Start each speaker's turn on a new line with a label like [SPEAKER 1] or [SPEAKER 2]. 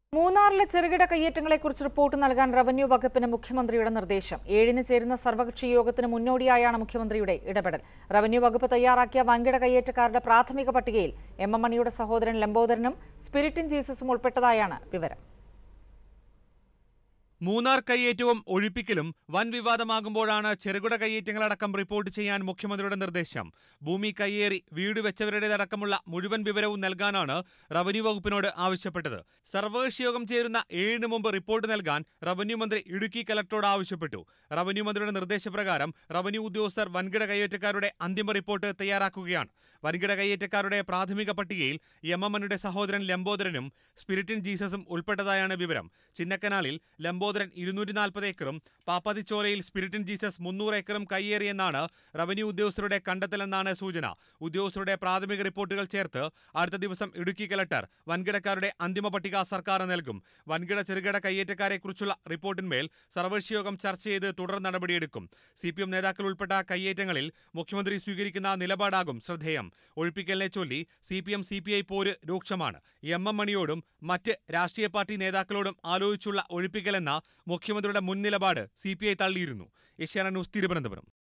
[SPEAKER 1] മൂന്നാറിലെ ചെറുകിട കയ്യേറ്റങ്ങളെക്കുറിച്ച് റിപ്പോർട്ട് നൽകാൻ റവന്യൂ വകുപ്പിന് മുഖ്യമന്ത്രിയുടെ നിർദ്ദേശം ഏഴിന് ചേരുന്ന സർവകക്ഷി യോഗത്തിന് മുന്നോടിയായാണ് മുഖ്യമന്ത്രിയുടെ ഇടപെടൽ റവന്യൂ വകുപ്പ് തയ്യാറാക്കിയ വൻകിട കയ്യേറ്റക്കാരുടെ പ്രാഥമിക പട്ടികയിൽ എം എം മണിയുടെ സഹോദരൻ ലംബോദരനും സ്പിരിറ്റിൻ ജീസസും ഉൾപ്പെട്ടതായാണ് വിവരം
[SPEAKER 2] മൂന്നാർ കയ്യേറ്റവും ഒഴിപ്പിക്കലും വൻ വിവാദമാകുമ്പോഴാണ് ചെറുകിട കയ്യേറ്റങ്ങളടക്കം റിപ്പോർട്ട് ചെയ്യാൻ മുഖ്യമന്ത്രിയുടെ നിർദ്ദേശം ഭൂമി കയ്യേറി വീട് വെച്ചവരുടേതടക്കമുള്ള മുഴുവൻ വിവരവും നൽകാനാണ് റവന്യൂ വകുപ്പിനോട് ആവശ്യപ്പെട്ടത് സർവകക്ഷി യോഗം ചേരുന്ന ഏഴിന് മുമ്പ് റിപ്പോർട്ട് നൽകാൻ റവന്യൂ മന്ത്രി ഇടുക്കി കലക്ടറോട് ആവശ്യപ്പെട്ടു റവന്യൂ മന്ത്രിയുടെ നിർദ്ദേശപ്രകാരം റവന്യൂ ഉദ്യോഗസ്ഥർ വൻകിട കയ്യേറ്റക്കാരുടെ അന്തിമ റിപ്പോർട്ട് തയ്യാറാക്കുകയാണ് വൻകിട കയ്യേറ്റക്കാരുടെ പ്രാഥമിക പട്ടികയിൽ എം എം മണിയുടെ സഹോദരൻ ലംബോദരനും സ്പിരിറ്റിൻ ജീസസും ഉൾപ്പെട്ടതായാണ് വിവരം ചിന്നക്കനാലിൽ ലംബോദരൻ ഇരുന്നൂറ്റി നാൽപ്പത് ഏക്കറും പാപ്പാത്തിച്ചോലയിൽ സ്പിരിറ്റിൻ ജീസസ് മുന്നൂറ് ഏക്കറും കയ്യേറിയെന്നാണ് റവന്യൂ ഉദ്യോഗസ്ഥരുടെ കണ്ടെത്തലെന്നാണ് സൂചന ഉദ്യോഗസ്ഥരുടെ പ്രാഥമിക റിപ്പോർട്ടുകൾ ചേർത്ത് അടുത്ത ദിവസം ഇടുക്കി കലക്ടർ വൻകിടക്കാരുടെ അന്തിമ പട്ടിക സർക്കാർ നൽകും വൻകിട ചെറുകിട കയ്യേറ്റക്കാരെക്കുറിച്ചുള്ള റിപ്പോർട്ടിന്മേൽ സർവകക്ഷി യോഗം ചർച്ച ചെയ്ത് തുടർ നടപടിയെടുക്കും സി പി എം നേതാക്കൾ ഉൾപ്പെട്ട കയ്യേറ്റങ്ങളിൽ മുഖ്യമന്ത്രി സ്വീകരിക്കുന്ന നിലപാടാകും ശ്രദ്ധേയം ഒഴിപ്പിക്കലിനെ ചൊല്ലി C P M C P I പോര് രൂക്ഷമാണ് എം എം മണിയോടും മറ്റ് രാഷ്ട്രീയ പാർട്ടി നേതാക്കളോടും ആലോചിച്ചുള്ള ഒഴിപ്പിക്കലെന്ന മുഖ്യമന്ത്രിയുടെ മുൻ നിലപാട് സി പി ഐ തള്ളിയിരുന്നു ഏഷ്യാന ന്യൂസ് തിരുവനന്തപുരം